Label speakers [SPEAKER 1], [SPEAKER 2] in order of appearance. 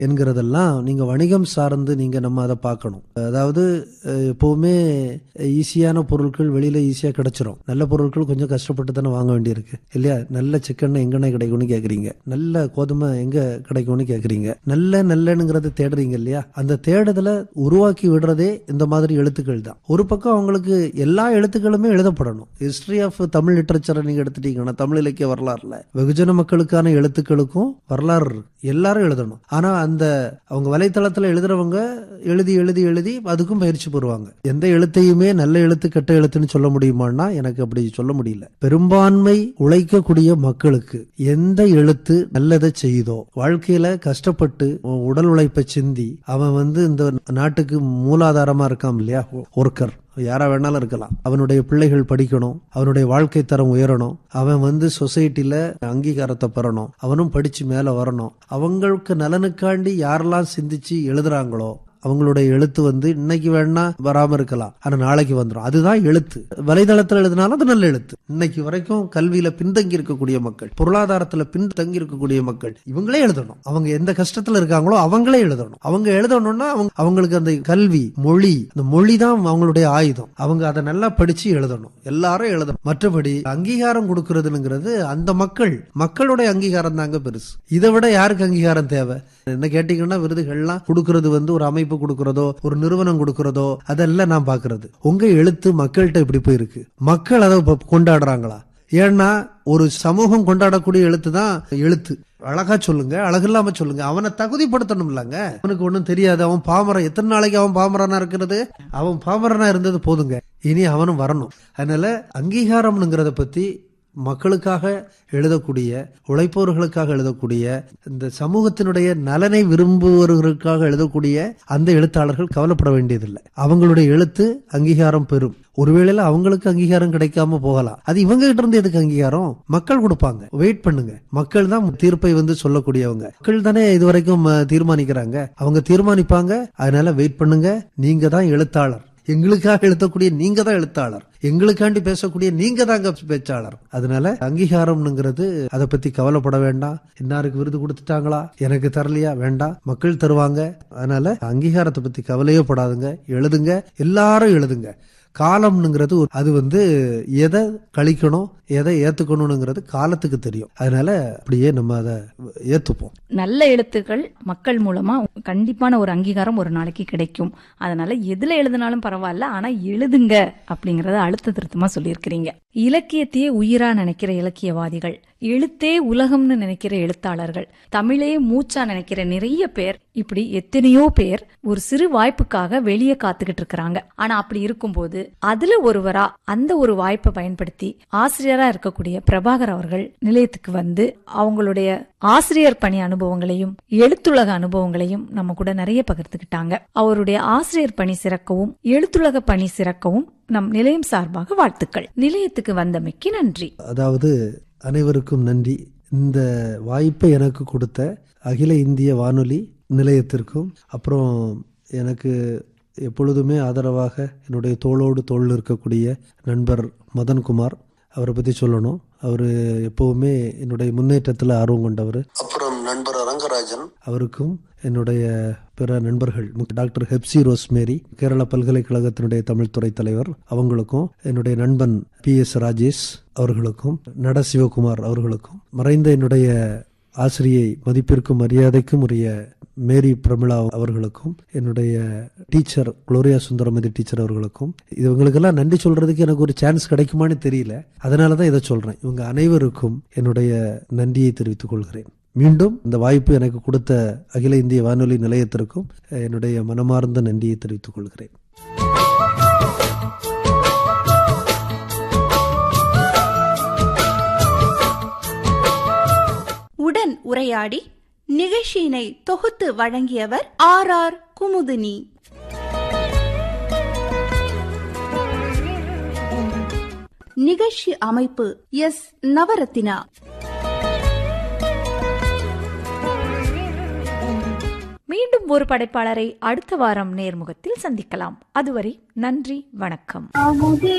[SPEAKER 1] என்கிறதெல்லாம் நீங்க வணிகம் சார்ந்து நீங்க நம்ம அதை பார்க்கணும் அதாவது அஹ், எப்பவுமே ஈஸியான பொருட்கள் வெளியில ஈஸியா கிடைச்சிரும் நல்ல பொருட்கள் கொஞ்சம் கஷ்டப்பட்டு தானே வாங்க வேண்டியிருக்கு இல்லையா நல்ல சிக்கன் எங்கண்ணே கிடைக்கும்னு கேக்குறீங்க நல்ல கோதுமை எங்க கிடைக்கும்னு கேக்குறீங்க நல்ல நல்லனுங்கிறத தேடுறீங்க இல்லையா அந்த தேடுதலை உருவாக்கி விடுறதே இந்த மாதிரி எழுத்துக்கள் தான் ஒரு பக்கம் அவங்களுக்கு எல்லா எழுத்துக்களுமே எழுதப்படணும் ஹிஸ்டரி ஆஃப் தமிழ் லிட்டரேச்சரை நீங்க எடுத்துட்டீங்கன்னா தமிழ் இலக்கிய வரலாறுல வெகுஜன மக்களுக்கான எழுத்துக்களுக்கும் வரலாறு இருக்கு. எல்லாரும் எழுதணும் ஆனா அந்த அவங்க வலைத்தளத்துல எழுதுறவங்க எழுதி எழுதி எழுதி அதுக்கும் பயிற்சி பெறுவாங்க எந்த எழுத்தையுமே நல்ல எழுத்து கெட்ட எழுத்துன்னு சொல்ல முடியுமான்னா எனக்கு அப்படி சொல்ல முடியல பெரும்பான்மை உழைக்கக்கூடிய மக்களுக்கு எந்த எழுத்து நல்லதை செய்யுதோ வாழ்க்கையில கஷ்டப்பட்டு உடல் உழைப்பை சிந்தி அவன் வந்து இந்த நாட்டுக்கு மூலாதாரமா இருக்கான் இல்லையா ஒர்க்கர் யாரா வேணாலும் இருக்கலாம் அவனுடைய பிள்ளைகள் படிக்கணும் அவனுடைய வாழ்க்கை தரம் உயரணும் அவன் வந்து சொசைட்டில அங்கீகாரத்தை பெறணும் அவனும் படிச்சு மேல வரணும் அவங்களுக்கு நலனுக்காண்டி யாரெல்லாம் சிந்திச்சு எழுதுறாங்களோ அவங்களுடைய எழுத்து வந்து இன்னைக்கு வேணா வராம இருக்கலாம் ஆனா நாளைக்கு வந்துடும் அதுதான் எழுத்து வலைதளத்துல எழுதினாலும் அது நல்ல எழுத்து இன்னைக்கு வரைக்கும் கல்வியில பின்தங்கி இருக்கக்கூடிய மக்கள் பொருளாதாரத்துல பின்தங்கி இருக்கக்கூடிய மக்கள் இவங்களே எழுதணும் அவங்க எந்த கஷ்டத்துல இருக்காங்களோ அவங்களே எழுதணும் அவங்க எழுதணும்னா அவங்க அவங்களுக்கு அந்த கல்வி மொழி அந்த மொழி தான் அவங்களுடைய ஆயுதம் அவங்க அதை நல்லா படிச்சு எழுதணும் எல்லாரும் எழுதணும் மற்றபடி அங்கீகாரம் கொடுக்கறதுங்கிறது அந்த மக்கள் மக்களுடைய அங்கீகாரம் தாங்க பெருசு இதை விட யாருக்கு அங்கீகாரம் தேவை என்ன கேட்டீங்கன்னா விருதுகள்லாம் கொடுக்கறது வந்து ஒரு அமைப்பு கொடுக்கறதோ ஒரு நிறுவனம் கொடுக்கறதோ அதெல்லாம் நான் பாக்குறது உங்க எழுத்து மக்கள்கிட்ட இப்படி போயிருக்கு மக்கள் அதை இப்ப கொண்டாடுறாங்களா ஏன்னா ஒரு சமூகம் கொண்டாடக்கூடிய எழுத்து தான் எழுத்து அழகா சொல்லுங்க அழகில்லாம சொல்லுங்க அவனை தகுதிப்படுத்தணும் இல்லங்க அவனுக்கு ஒண்ணும் தெரியாது அவன் பாமரன் எத்தனை நாளைக்கு அவன் பாமரனா இருக்கிறது அவன் பாமரனா இருந்தது போதுங்க இனி அவனும் வரணும் அதனால அங்கீகாரம்ங்கிறத பத்தி மக்களுக்காக எழுதக்கூடிய உழைப்பவர்களுக்காக எழுதக்கூடிய இந்த சமூகத்தினுடைய நலனை விரும்புவவர்களுக்காக எழுதக்கூடிய அந்த எழுத்தாளர்கள் கவலைப்பட வேண்டியதில்லை அவங்களுடைய எழுத்து அங்கீகாரம் பெறும் ஒருவேளையில அவங்களுக்கு அங்கீகாரம் கிடைக்காம போகலாம் அது இவங்க கிட்ட இருந்து எதுக்கு அங்கீகாரம் மக்கள் கொடுப்பாங்க வெயிட் பண்ணுங்க மக்கள் தான் தீர்ப்பை வந்து சொல்லக்கூடியவங்க மக்கள் தானே இதுவரைக்கும் அஹ், தீர்மானிக்கிறாங்க அவங்க தீர்மானிப்பாங்க அதனால வெயிட் பண்ணுங்க நீங்க தான் எழுத்தாளர் எங்களுக்காக எழுதக்கூடிய நீங்க தான் எழுத்தாளர் எங்களுக்காண்டி பேசக்கூடிய நீங்க தாங்க பேச்சாளர் அதனால அங்கீகாரம்ங்கிறது அதை பத்தி கவலைப்பட வேண்டாம் இன்னாருக்கு விருது கொடுத்துட்டாங்களா எனக்கு தரலையா வேண்டாம் மக்கள் தருவாங்க அதனால அங்கீகாரத்தை பத்தி கவலையே படாதுங்க எழுதுங்க எல்லாரும் எழுதுங்க காலம்னுங்கிறது ஒரு- அது வந்து எதை கழிக்கணும் எதை ஏத்துக்கணும்ங்கிறது காலத்துக்கு தெரியும் அதனால அப்படியே நம்ம அதை ஏத்துப்போம்
[SPEAKER 2] நல்ல எழுத்துக்கள் மக்கள் மூலமா கண்டிப்பான ஒரு அங்கீகாரம் ஒரு நாளைக்கு கிடைக்கும் அதனால எதுல எழுதினாலும் பரவாயில்ல ஆனா எழுதுங்க அப்படிங்கறத அழுத்த திருத்தமா சொல்லியிருக்கிறீங்க இலக்கியத்தையே உயிரா நினைக்கிற இலக்கியவாதிகள் எழுத்தே உலகம்னு நினைக்கிற எழுத்தாளர்கள் தமிழே மூச்சா நினைக்கிற நிறைய பேர் இப்படி எத்தனையோ பேர் ஒரு சிறு வாய்ப்புக்காக வெளியே காத்துக்கிட்டு இருக்கிறாங்க ஆனா அப்படி இருக்கும்போது அதுல ஒருவரா அந்த ஒரு வாய்ப்பை பயன்படுத்தி ஆசிரியரா இருக்கக்கூடிய பிரபாகர் அவர்கள் நிலையத்துக்கு வந்து அவங்களுடைய ஆசிரியர் பணி அனுபவங்களையும் எழுத்துலக அனுபவங்களையும் நம்ம கூட நிறைய பகிர்ந்துக்கிட்டாங்க அவருடைய ஆசிரியர் பணி சிறக்கவும் எழுத்துலக பணி சிறக்கவும் நம் நிலையம் சார்பாக வாழ்த்துக்கள் நிலையத்துக்கு வந்தமைக்கு நன்றி
[SPEAKER 1] அதாவது அனைவருக்கும் நன்றி இந்த வாய்ப்பை எனக்கு கொடுத்த அகில இந்திய வானொலி நிலையத்திற்கும் அப்புறம் எனக்கு எப்பொழுதுமே ஆதரவாக என்னுடைய தோளோடு தோள் இருக்கக்கூடிய நண்பர் மதன்குமார் அவரை பற்றி சொல்லணும் அவர் எப்பவுமே என்னுடைய முன்னேற்றத்தில் ஆர்வம் கொண்டவர் அப்புறம் நண்பர் அரங்கராஜன் அவருக்கும் என்னுடைய பிற நண்பர்கள் முக்கிய டாக்டர் ஹெப்சி ரோஸ்மேரி கேரள பல்கலைக்கழகத்தினுடைய தமிழ் துறை தலைவர் அவங்களுக்கும் என்னுடைய நண்பன் பி எஸ் ராஜேஷ் அவர்களுக்கும் நட சிவகுமார் அவர்களுக்கும் மறைந்த என்னுடைய ஆசிரியை மதிப்பிற்கும் மரியாதைக்கும் உரிய மேரி பிரமிளா அவர்களுக்கும் என்னுடைய டீச்சர் குளோரியா சுந்தரமதி டீச்சர் அவர்களுக்கும் இவங்களுக்கெல்லாம் நன்றி சொல்றதுக்கு எனக்கு ஒரு சான்ஸ் கிடைக்குமான்னு தெரியல அதனால தான் இதை சொல்றேன் இவங்க அனைவருக்கும் என்னுடைய நன்றியை தெரிவித்துக் கொள்கிறேன் மீண்டும் இந்த வாய்ப்பு எனக்கு கொடுத்த அகில இந்திய வானொலி நிலையத்திற்கும் என்னுடைய மனமார்ந்த நன்றியை தெரிவித்துக் கொள்கிறேன்
[SPEAKER 3] உடன் உரையாடி நிகழ்ச்சியினை தொகுத்து வழங்கியவர் ஆர் ஆர் குமுதினி நிகழ்ச்சி அமைப்பு எஸ் நவரத்தினா
[SPEAKER 2] மீண்டும் ஒரு படைப்பாளரை அடுத்த வாரம் நேர்முகத்தில் சந்திக்கலாம் அதுவரை நன்றி வணக்கம்
[SPEAKER 3] அமுதே